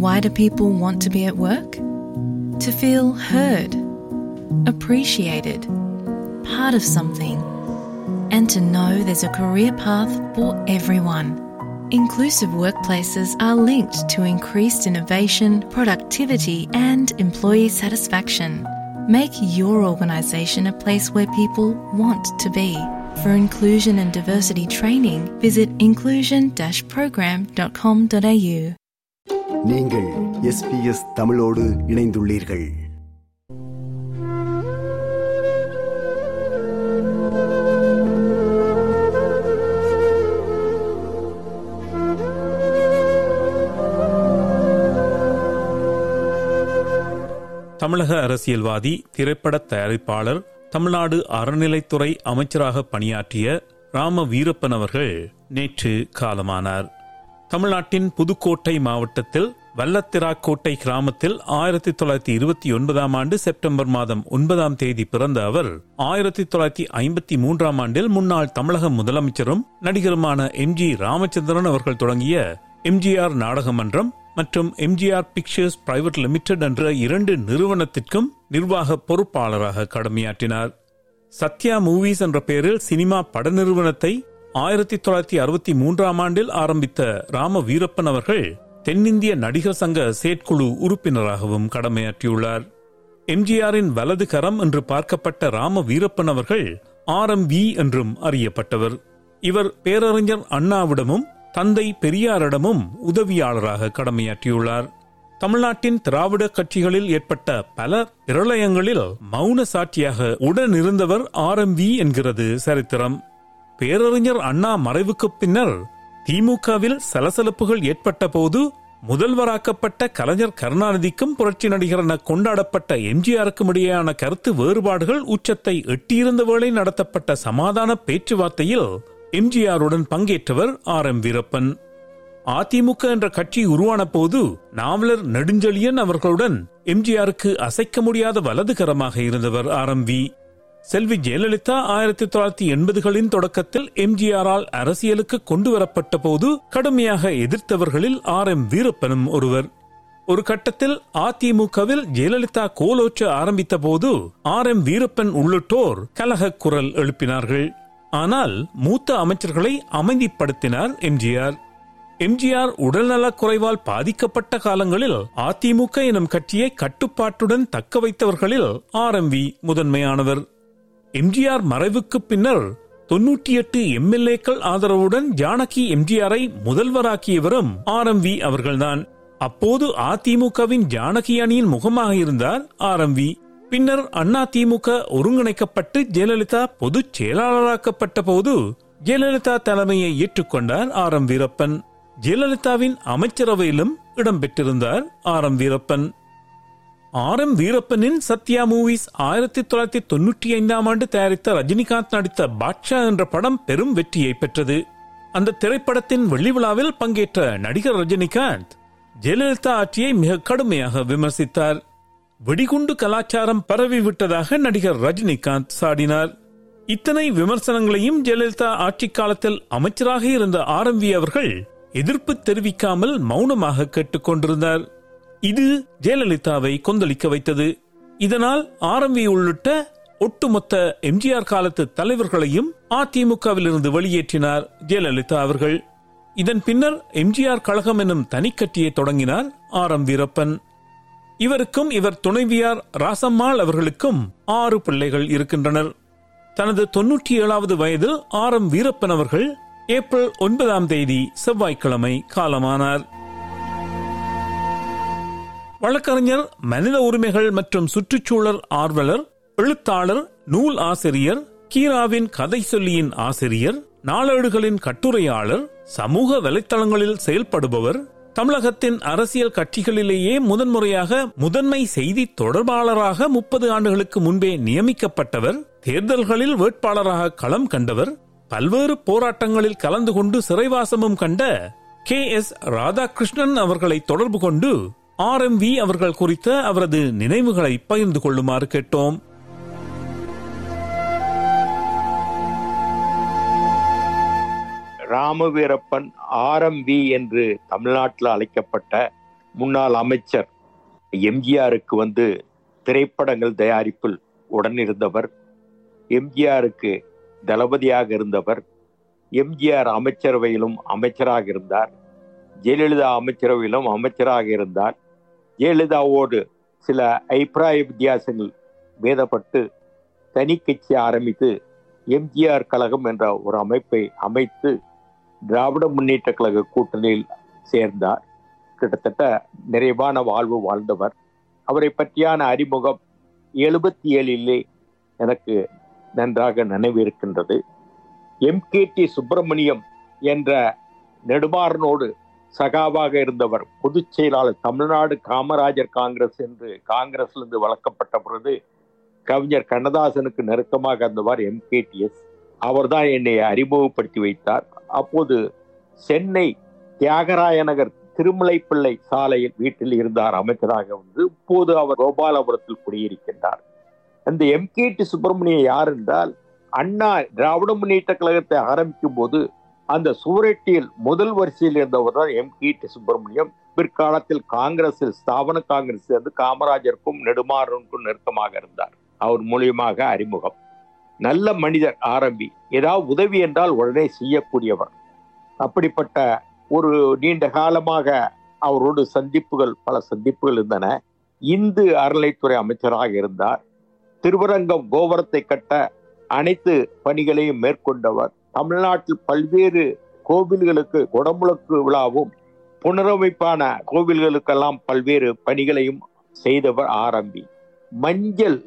Why do people want to be at work? To feel heard, appreciated, part of something, and to know there's a career path for everyone. Inclusive workplaces are linked to increased innovation, productivity, and employee satisfaction. Make your organisation a place where people want to be. For inclusion and diversity training, visit inclusion-program.com.au. நீங்கள் SBS தமிழோடு இணைந்துள்ளீர்கள் தமிழக அரசியல்வாதி திரைப்பட தயாரிப்பாளர் தமிழ்நாடு அறநிலைத்துறை அமைச்சராக பணியாற்றிய ராம வீரப்பன் அவர்கள் நேற்று காலமானார் தமிழ்நாட்டின் புதுக்கோட்டை மாவட்டத்தில் வல்லத்திராக்கோட்டை கிராமத்தில் ஆயிரத்தி தொள்ளாயிரத்தி இருபத்தி ஒன்பதாம் ஆண்டு செப்டம்பர் மாதம் ஒன்பதாம் தேதி பிறந்த அவர் ஆயிரத்தி தொள்ளாயிரத்தி ஐம்பத்தி மூன்றாம் ஆண்டில் முன்னாள் தமிழக முதலமைச்சரும் நடிகருமான எம் ஜி ராமச்சந்திரன் அவர்கள் தொடங்கிய எம்ஜிஆர் நாடக மன்றம் மற்றும் எம்ஜிஆர் பிக்சர்ஸ் பிரைவேட் லிமிடெட் என்ற இரண்டு நிறுவனத்திற்கும் நிர்வாக பொறுப்பாளராக கடமையாற்றினார் சத்யா மூவிஸ் என்ற பெயரில் சினிமா பட நிறுவனத்தை ஆயிரத்தி தொள்ளாயிரத்தி அறுபத்தி மூன்றாம் ஆண்டில் ஆரம்பித்த ராம வீரப்பன் அவர்கள் தென்னிந்திய நடிகர் சங்க செயற்குழு உறுப்பினராகவும் கடமையாற்றியுள்ளார் எம்ஜிஆரின் வலது கரம் என்று பார்க்கப்பட்ட ராம வீரப்பன் அவர்கள் ஆர் எம் வி என்றும் அறியப்பட்டவர் இவர் பேரறிஞர் அண்ணாவிடமும் தந்தை பெரியாரிடமும் உதவியாளராக கடமையாற்றியுள்ளார் தமிழ்நாட்டின் திராவிட கட்சிகளில் ஏற்பட்ட பல பிரளயங்களில் மௌன சாட்சியாக உடனிருந்தவர் ஆர் எம் வி என்கிறது சரித்திரம் பேரறிஞர் அண்ணா மறைவுக்கு பின்னர் திமுகவில் சலசலப்புகள் ஏற்பட்ட போது முதல்வராக்கப்பட்ட கலைஞர் கருணாநிதிக்கும் புரட்சி நடிகர் என கொண்டாடப்பட்ட எம்ஜிஆருக்கும் இடையேயான கருத்து வேறுபாடுகள் உச்சத்தை எட்டியிருந்த வேளை நடத்தப்பட்ட சமாதான பேச்சுவார்த்தையில் எம்ஜிஆருடன் பங்கேற்றவர் ஆர் எம் வீரப்பன் அதிமுக என்ற கட்சி உருவான போது நாவலர் நெடுஞ்செழியன் அவர்களுடன் எம்ஜிஆருக்கு அசைக்க முடியாத வலதுகரமாக இருந்தவர் ஆர் எம் வி செல்வி ஜெயலலிதா ஆயிரத்தி தொள்ளாயிரத்தி எண்பதுகளின் தொடக்கத்தில் எம்ஜிஆரால் அரசியலுக்கு கொண்டு வரப்பட்ட போது கடுமையாக எதிர்த்தவர்களில் ஆர் எம் வீரப்பனும் ஒருவர் ஒரு கட்டத்தில் அதிமுகவில் ஜெயலலிதா கோலோச்ச ஆரம்பித்த போது ஆர் எம் வீரப்பன் உள்ளிட்டோர் கலக குரல் எழுப்பினார்கள் ஆனால் மூத்த அமைச்சர்களை அமைதிப்படுத்தினார் எம்ஜிஆர் எம்ஜிஆர் உடல்நலக் குறைவால் பாதிக்கப்பட்ட காலங்களில் அதிமுக எனும் கட்சியை கட்டுப்பாட்டுடன் தக்க வைத்தவர்களில் ஆர் எம் வி முதன்மையானவர் எம்ஜிஆர் மறைவுக்கு பின்னர் தொன்னூற்றி எட்டு எம்எல்ஏக்கள் ஆதரவுடன் ஜானகி எம்ஜிஆரை முதல்வராக்கியவரும் ஆர் எம் வி அவர்கள்தான் அப்போது அதிமுகவின் ஜானகி அணியின் முகமாக இருந்தார் ஆர் எம் வி பின்னர் அண்ணா திமுக ஒருங்கிணைக்கப்பட்டு ஜெயலலிதா பொதுச் செயலாளராக்கப்பட்ட போது ஜெயலலிதா தலைமையை ஏற்றுக்கொண்டார் ஆர் எம் வீரப்பன் ஜெயலலிதாவின் அமைச்சரவையிலும் இடம்பெற்றிருந்தார் R M Veerappan R M வீரப்பனின் சத்யா மூவிஸ் ஆயிரத்தி தொள்ளாயிரத்தி தொன்னூற்றி ஐந்தாம் ஆண்டு தயாரித்த ரஜினிகாந்த் நடித்த பாட்ஷா என்ற படம் பெரும் வெற்றியை பெற்றது அந்த திரைப்படத்தின் வெள்ளி விழாவில் பங்கேற்ற நடிகர் ரஜினிகாந்த் ஜெயலலிதா ஆட்சியை மிக கடுமையாக விமர்சித்தார் வெடிகுண்டு கலாச்சாரம் பரவிவிட்டதாக நடிகர் ரஜினிகாந்த் சாடினார் இத்தனை விமர்சனங்களையும் ஜெயலலிதா ஆட்சி காலத்தில் அமைச்சராக இருந்த ஆர் எம் வி அவர்கள் எதிர்ப்பு தெரிவிக்காமல் மௌனமாக கேட்டுக்கொண்டிருந்தார் இது ஜெயலலிதாவை கொந்தளிக்க வைத்தது இதனால் ஆர் எம் வி உள்ளிட்ட ஒட்டுமொத்த எம்ஜிஆர் காலத்து தலைவர்களையும் அதிமுகவிலிருந்து வெளியேற்றினார் ஜெயலலிதா அவர்கள் இதன் பின்னர் எம்ஜிஆர் கழகம் எனும் தனிக்கட்சியை தொடங்கினார் ஆர் எம் வீரப்பன் இவருக்கும் இவர் துணைவியார் ராசம்மாள் அவர்களுக்கும் ஆறு பிள்ளைகள் இருக்கின்றனர் தனது தொன்னூற்றி ஏழாவது வயதில் ஆர் எம் வீரப்பன் அவர்கள் ஏப்ரல் ஒன்பதாம் தேதி செவ்வாய்க்கிழமை காலமானார் வழக்கறிஞர் மனித உரிமைகள் மற்றும் சுற்றுச்சூழல் ஆர்வலர் எழுத்தாளர் நூல் ஆசிரியர் கீராவின் கதை சொல்லியின் ஆசிரியர் நாளேடுகளின் கட்டுரையாளர் சமூக வலைத்தளங்களில் செயல்படுபவர் தமிழகத்தின் அரசியல் கட்சிகளிலேயே முதன்முறையாக முதன்மை செய்தி தொடர்பாளராக முப்பது ஆண்டுகளுக்கு முன்பே நியமிக்கப்பட்டவர் தேர்தல்களில் வேட்பாளராக களம் கண்டவர் பல்வேறு போராட்டங்களில் கலந்து கொண்டு சிறைவாசமும் கண்ட கே எஸ் ராதாகிருஷ்ணன் அவர்களை தொடர்பு கொண்டு ஆர் எம் வி அவர்கள் குறித்த அவரது நினைவுகளை பகிர்ந்து கொள்ளுமாறு கேட்டோம் ராமவீரப்பன் ஆர்எம்பி என்று தமிழ்நாட்டில் அழைக்கப்பட்ட முன்னாள் அமைச்சர் எம்ஜிஆருக்கு வந்து திரைப்படங்கள் தயாரிப்பில் உடன் இருந்தவர் எம்ஜிஆருக்கு தளபதியாக இருந்தவர் எம்ஜிஆர் அமைச்சரவையிலும் அமைச்சராக இருந்தார் ஜெயலலிதா அமைச்சரவையிலும் அமைச்சராக இருந்தார் ஜெயலலிதாவோடு சில அபிப்பிராய வித்தியாசங்கள் வேதப்பட்டு தனி கட்சி ஆரம்பித்து எம்ஜிஆர் கழகம் என்ற ஒரு அமைப்பை அமைத்து திராவிட முன்னேற்ற கழக கூட்டணியில் சேர்ந்தார் கிட்டத்தட்ட நிறைவான வாழ்வு வாழ்ந்தவர் அவரை பற்றியான அறிமுகம் எழுபத்தி ஏழிலே எனக்கு நன்றாக நினைவு இருக்கின்றது எம் கே டி சுப்பிரமணியம் என்ற நெடுமாறனோடு சகாவாக இருந்தவர் பொதுச் செயலாளர் தமிழ்நாடு காமராஜர் காங்கிரஸ் என்று காங்கிரஸ்லிருந்து வளர்க்கப்பட்ட பொழுது கவிஞர் கண்ணதாசனுக்கு நெருக்கமாக இருந்தவர் எம் கே டி எஸ் அவர்தான் என்னை அறிமுகப்படுத்தி வைத்தார் அப்போது சென்னை தியாகராய நகர் திருமலைப்பிள்ளை சாலையில் வீட்டில் இருந்தார் அமைச்சராக வந்து இப்போது அவர் கோபாலபுரத்தில் குடியிருக்கின்றார் அந்த எம் கே டி சுப்பிரமணியம் யார் என்றால் அண்ணா திராவிட முன்னேற்ற கழகத்தை ஆரம்பிக்கும் போது அந்த சுவரெட்டியில் முதல் வரிசையில் இருந்தவர் தான் எம் கே டி சுப்பிரமணியம் பிற்காலத்தில் காங்கிரஸில் ஸ்தாபன காங்கிரஸ் வந்து காமராஜருக்கும் நெடுமாறனுக்கும் நெருக்கமாக இருந்தார் அவர் மூலியமாக அறிமுகம் நல்ல மனிதர் ஆரம்பி ஏதாவது உதவி என்றால் உடனே செய்யக்கூடியவர் அப்படிப்பட்ட ஒரு நீண்ட காலமாக அவரோடு சந்திப்புகள் பல சந்திப்புகள் இருந்தன இந்து அறநிலைத்துறை அமைச்சராக இருந்தார் திருவரங்கம் கோபுரத்தை கட்ட அனைத்து பணிகளையும் மேற்கொண்டவர் தமிழ்நாட்டில் பல்வேறு கோவில்களுக்கு குடமுழக்கு விழாவும் புனரமைப்பான கோவில்களுக்கெல்லாம் பல்வேறு பணிகளையும் செய்தவர் ஆரம்பி மஞ்சள்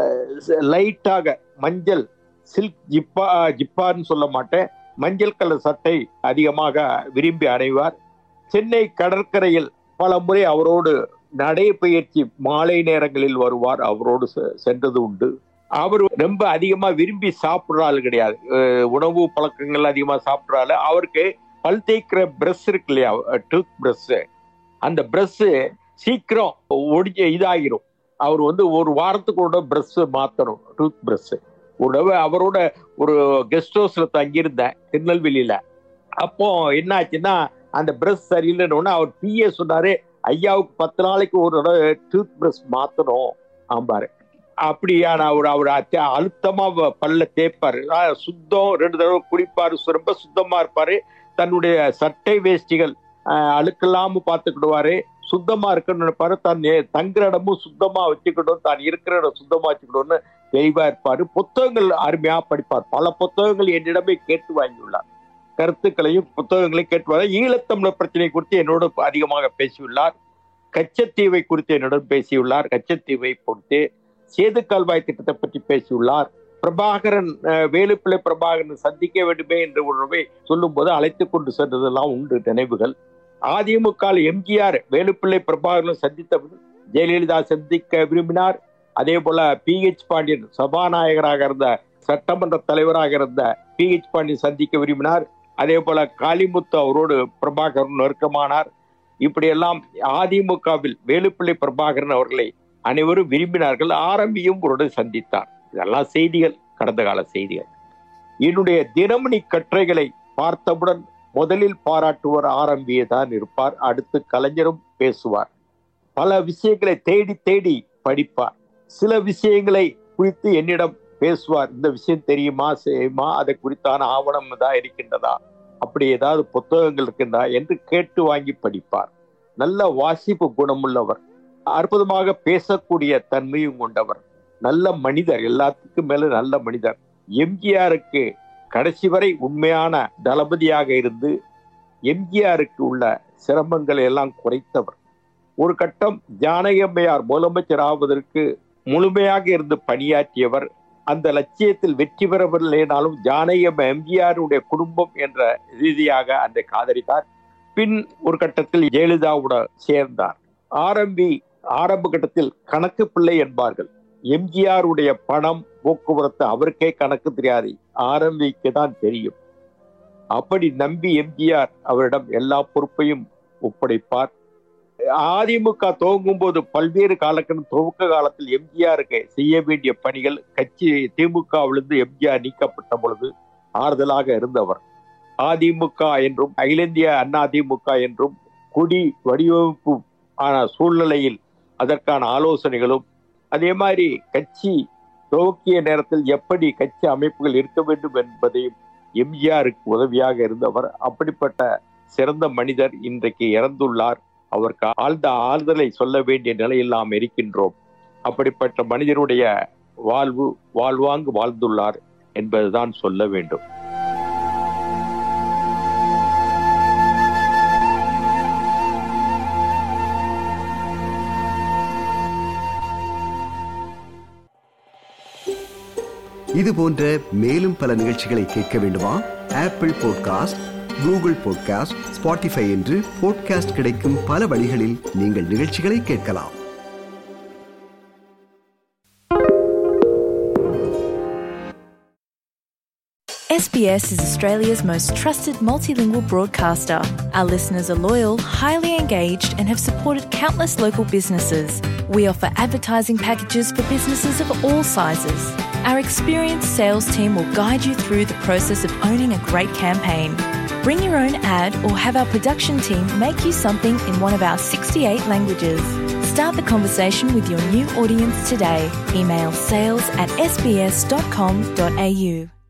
லைட்டாக மஞ்சள் சில்க் ஜிப்பா ஜிப்பான்னு சொல்ல மாட்டேன் மஞ்சள் கலர் சட்டை அதிகமாக விரும்பி அடைவார் சென்னை கடற்கரையில் பல முறை அவரோடு நடைபயிற்சி மாலை நேரங்களில் வருவார் அவரோடு சென்றது உண்டு அவர் ரொம்ப அதிகமா விரும்பி சாப்பிடுற ஆள் கிடையாது உணவு பழக்கங்கள் அதிகமா சாப்பிடுறாள் அவருக்கு பல் தேய்க்கிற பிரஷ் இருக்கு இல்லையா டூத் பிரஷ் அந்த பிரஷ் சீக்கிரம் ஒடிஞ்ச இதாகிரும் அவர் வந்து ஒரு வாரத்துக்கு கூட பிரஷ் மாத்தணும் டூத் பிரஷ் உடவே அவரோட ஒரு கெஸ்ட் ஹவுஸ்ல தங்கியிருந்தேன் திருநெல்வேலியில அப்போ என்ன ஆச்சுன்னா அந்த பிரஷ் சரியில்லைன்னு அவர் பிஏ சொன்னாரு ஐயாவுக்கு பத்து நாளைக்கு ஒரு தடவை டூத் பிரஷ் மாத்தணும் ஆம்பாரு அப்படியான அவர் அவர் அழுத்தமா பல்ல தேய்ப்பாரு சுத்தம் ரெண்டு தடவை குடிப்பாரு ரொம்ப சுத்தமா இருப்பாரு தன்னுடைய சட்டை வேஷ்டிகள் அழுக்கல்லாம பார்த்துக்கிடுவாரு சுத்தமா இருக்குன்னு நினைப்பாரு தன் தங்குற இடமும் சுத்தமா வச்சுக்கணும் தான் இருக்கிற இடம் சுத்தமா வச்சுக்கணும்னு தெளிவா இருப்பாரு புத்தகங்கள் அருமையா படிப்பார் பல புத்தகங்கள் என்னிடமே கேட்டு வாங்கியுள்ளார் கருத்துக்களையும் புத்தகங்களையும் கேட்டு ஈழத்தமிழர் பிரச்சனை குறித்து என்னோடு அதிகமாக பேசியுள்ளார் கச்சத்தீவை குறித்து என்னுடன் பேசியுள்ளார் கச்சத்தீவை பொறுத்து சேது கால்வாய் திட்டத்தை பற்றி பேசியுள்ளார் பிரபாகரன் வேலுப்பிள்ளை பிரபாகரன் சந்திக்க வேண்டுமே என்ற உணர்வை சொல்லும் போது அழைத்து கொண்டு சென்றதெல்லாம் உண்டு நினைவுகள் அதிமுக எம்ஜிஆர் வேலுப்பிள்ளை பிரபாகரன் சந்தித்த ஜெயலலிதா சந்திக்க விரும்பினார் அதே போல பி ஹெச் பாண்டியன் சபாநாயகராக இருந்த சட்டமன்ற தலைவராக இருந்த பி ஹெச் பாண்டியன் சந்திக்க விரும்பினார் அதே போல காளிமுத்து அவரோடு பிரபாகரன் நெருக்கமானார் இப்படியெல்லாம் அதிமுகவில் வேலுப்பிள்ளை பிரபாகரன் அவர்களை அனைவரும் விரும்பினார்கள் ஆரம்பியும் அவருடன் சந்தித்தார் இதெல்லாம் செய்திகள் கடந்த கால செய்திகள் என்னுடைய தினமணி கட்டுரைகளை பார்த்தவுடன் முதலில் பாராட்டுவர் ஆரம்பியே தான் இருப்பார் அடுத்து கலைஞரும் பேசுவார் பல விஷயங்களை தேடி தேடி படிப்பார் சில விஷயங்களை குறித்து என்னிடம் பேசுவார் இந்த விஷயம் தெரியுமா செய்யுமா அதை குறித்தான ஆவணம் தான் இருக்கின்றதா அப்படி ஏதாவது புத்தகங்கள் இருக்கின்றா என்று கேட்டு வாங்கி படிப்பார் நல்ல வாசிப்பு குணமுள்ளவர் அற்புதமாக பேசக்கூடிய தன்மையும் கொண்டவர் நல்ல மனிதர் எல்லாத்துக்கும் மேல நல்ல மனிதர் எம்ஜிஆருக்கு கடைசி வரை உண்மையான தளபதியாக இருந்து எம்ஜிஆருக்கு உள்ள சிரமங்களை எல்லாம் குறைத்தவர் ஒரு கட்டம் ஜானகம்மையார் முதலமைச்சர் ஆவதற்கு முழுமையாக இருந்து பணியாற்றியவர் அந்த லட்சியத்தில் வெற்றி பெறவில்லைனாலும் ஜானகம் எம்ஜிஆருடைய குடும்பம் என்ற ரீதியாக அந்த காதலித்தார் பின் ஒரு கட்டத்தில் ஜெயலலிதாவோட சேர்ந்தார் ஆரம்பி ஆரம்ப கட்டத்தில் கணக்கு பிள்ளை என்பார்கள் எம்ஜிஆருடைய பணம் போக்குவரத்து அவருக்கே கணக்கு தெரியாது ஆரம்பிக்கு தான் தெரியும் அப்படி நம்பி எம்ஜிஆர் அவரிடம் எல்லா பொறுப்பையும் ஒப்படைப்பார் அதிமுக துவங்கும் போது பல்வேறு காலக்கணம் துவக்க காலத்தில் எம்ஜிஆருக்கு செய்ய வேண்டிய பணிகள் கட்சி திமுகவிலிருந்து எம்ஜிஆர் நீக்கப்பட்ட பொழுது ஆறுதலாக இருந்தவர் அதிமுக என்றும் அகில இந்திய அண்ணா திமுக என்றும் குடி வடிவமைப்பு ஆனால் சூழ்நிலையில் அதற்கான ஆலோசனைகளும் அதே மாதிரி கட்சி துவக்கிய நேரத்தில் எப்படி கட்சி அமைப்புகள் இருக்க வேண்டும் என்பதையும் எம்ஜிஆருக்கு உதவியாக இருந்தவர் அப்படிப்பட்ட சிறந்த மனிதர் இன்றைக்கு இறந்துள்ளார் அவருக்கு ஆழ்ந்த ஆறுதலை சொல்ல வேண்டிய நிலையில் நாம் இருக்கின்றோம் அப்படிப்பட்ட மனிதருடைய வாழ்வு வாழ்வாங்கு வாழ்ந்துள்ளார் என்பதுதான் சொல்ல வேண்டும் இது போன்ற மேலும் பல நிகழ்ச்சிகளை கேட்க வேண்டுமா Apple podcast Google podcast Spotify என்று பாட்காஸ்ட் கிடைக்கும் பல வழிகளில் நீங்கள் நிகழ்ச்சிகளை கேட்கலாம் SBS is Australia's most trusted multilingual broadcaster. Our listeners are loyal, highly engaged, and have supported countless local businesses. We offer advertising packages for businesses of all sizes. Our experienced sales team will guide you through the process of owning a great campaign. Bring your own ad or have our production team make you something in one of our 68 languages. Start the conversation with your new audience today. Email sales at sbs.com.au.